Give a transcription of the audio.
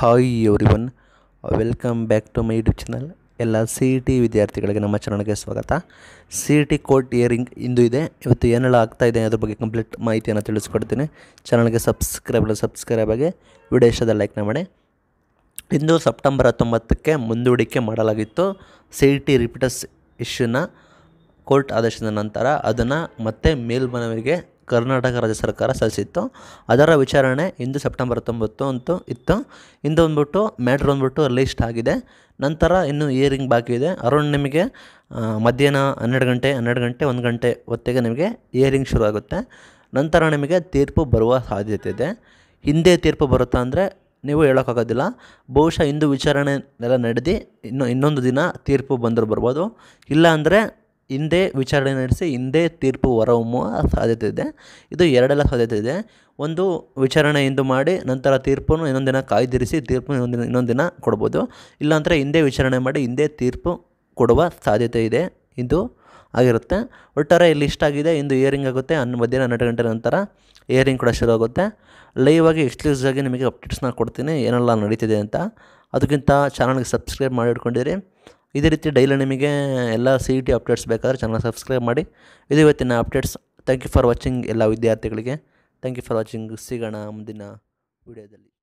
hi everyone welcome back to my YouTube channel ಎಲ್ಲ C E T ವಿದ್ಯಾರ್ಥಿಗಳಿಗೆ ನಮ್ಮ ಚಾನಲ್ಗೆ ಸ್ವಾಗತ C E T court hearing ಇಂದು ಇದೆ ಇವತ್ತು ಏನೆಲ್ಲ ಆಗ್ತಾ ಇದೆ ಅದ್ರ ಬಗ್ಗೆ ಕಂಪ್ಲೀಟ್ ಮಾಹಿತಿಯನ್ನು ತಿಳಿಸ್ಕೊಡ್ತೀನಿ ಚಾನಲ್ಗೆ ಸಬ್ಸ್ಕ್ರೈಬ್ ಸಬ್ಸ್ಕ್ರೈಬ್ ಆಗಿ ವಿಡಿಯೋ ಇಷ್ಟದ ಲೈಕ್ನ ಮಾಡಿ ಇಂದು ಸೆಪ್ಟೆಂಬರ್ ಹತ್ತೊಂಬತ್ತಕ್ಕೆ ಮುಂದೂಡಿಕೆ ಮಾಡಲಾಗಿತ್ತು ಸಿ ಇ ಟಿ ರಿಪೀಟರ್ಸ್ ಇಶ್ಯೂನ ಕೋರ್ಟ್ ಆದೇಶದ ನಂತರ ಅದನ್ನು ಮತ್ತೆ ಮೇಲ್ಮನವಿಗೆ ಕರ್ನಾಟಕ ರಾಜ್ಯ ಸರ್ಕಾರ ಸಲ್ಲಿಸಿತ್ತು ಅದರ ವಿಚಾರಣೆ ಇಂದು ಸೆಪ್ಟೆಂಬರ್ ಹತ್ತೊಂಬತ್ತು ಅಂತೂ ಇತ್ತು ಇಂದು ಬಂದ್ಬಿಟ್ಟು ಮ್ಯಾಟ್ರ್ ಬಂದ್ಬಿಟ್ಟು ಲಿಸ್ಟ್ ಆಗಿದೆ ನಂತರ ಇನ್ನು ಇಯರಿಂಗ್ ಬಾಕಿ ಇದೆ ಅರೌಂಡ್ ನಿಮಗೆ ಆ, ಮಧ್ಯಾಹ್ನ ಹನ್ನೆರಡು ಗಂಟೆ ಹನ್ನೆರಡು ಗಂಟೆ ಒಂದು ಗಂಟೆ ಹೊತ್ತಿಗೆ ನಿಮಗೆ ಇಯರಿಂಗ್ ಶುರು ಆಗುತ್ತೆ ನಂತರ ನಿಮಗೆ ತೀರ್ಪು ಬರುವ ಸಾಧ್ಯತೆ ಇದೆ ಹಿಂದೆ ತೀರ್ಪು ಬರುತ್ತಾ ಅಂದರೆ ನೀವು ಹೇಳೋಕ್ಕಾಗೋದಿಲ್ಲ ಬಹುಶಃ ಇಂದು ವಿಚಾರಣೆ ಎಲ್ಲ ನಡೆದು ಇನ್ನು ಇನ್ನೊಂದು ದಿನ ತೀರ್ಪು ಬಂದರೂ ಬರ್ಬೋದು ಇಲ್ಲ ಅಂದರೆ ಹಿಂದೆ ವಿಚಾರಣೆ ನಡೆಸಿ ಹಿಂದೆ ತೀರ್ಪು ಹೊರಹೊಮ್ಮುವ ಸಾಧ್ಯತೆ ಇದೆ ಇದು ಎರಡೆಲ್ಲ ಸಾಧ್ಯತೆ ಇದೆ ಒಂದು ವಿಚಾರಣೆ ಇಂದು ಮಾಡಿ ನಂತರ ತೀರ್ಪನ್ನು ಇನ್ನೊಂದು ದಿನ ಕಾಯ್ದಿರಿಸಿ ತೀರ್ಪು ಇನ್ನೊಂದು ದಿನ ಇನ್ನೊಂದು ದಿನ ಕೊಡ್ಬೋದು ಇಲ್ಲಾಂದರೆ ಹಿಂದೆ ವಿಚಾರಣೆ ಮಾಡಿ ಹಿಂದೆ ತೀರ್ಪು ಕೊಡುವ ಸಾಧ್ಯತೆ ಇದೆ ಇದು ಆಗಿರುತ್ತೆ ಒಟ್ಟಾರೆ ಇಲ್ಲಿ ಇಷ್ಟ ಆಗಿದೆ ಇಂದು ಇಯರಿಂಗ್ ಆಗುತ್ತೆ ಹನ್ನು ಮಧ್ಯಾಹ್ನ ಹನ್ನೆರಡು ಗಂಟೆ ನಂತರ ಇಯರಿಂಗ್ ಕೂಡ ಶುರು ಆಗುತ್ತೆ ಲೈವ್ ಆಗಿ ಎಕ್ಸ್ಕ್ಲೂಸಿವ್ ಆಗಿ ನಿಮಗೆ ಅಪ್ಡೇಟ್ಸ್ನ ಕೊಡ್ತೀನಿ ಏನೆಲ್ಲ ನಡೀತಿದೆ ಅಂತ ಅದಕ್ಕಿಂತ ಚಾನಲ್ಗೆ ಸಬ್ಸ್ಕ್ರೈಬ್ ಮಾಡಿ ಇಟ್ಕೊಂಡಿರಿ ಇದೇ ರೀತಿ ಡೈಲಿ ನಿಮಗೆ ಎಲ್ಲ ಸಿ ಇ ಟಿ ಅಪ್ಡೇಟ್ಸ್ ಬೇಕಾದರೆ ಚಾನಲ್ ಸಬ್ಸ್ಕ್ರೈಬ್ ಮಾಡಿ ಇದು ಇವತ್ತಿನ updates thank you for watching ಎಲ್ಲ ವಿದ್ಯಾರ್ಥಿಗಳಿಗೆ ಥ್ಯಾಂಕ್ ಯು ಫಾರ್ ವಾಚಿಂಗ್ ಸಿಗೋಣ ಮುಂದಿನ ವಿಡಿಯೋದಲ್ಲಿ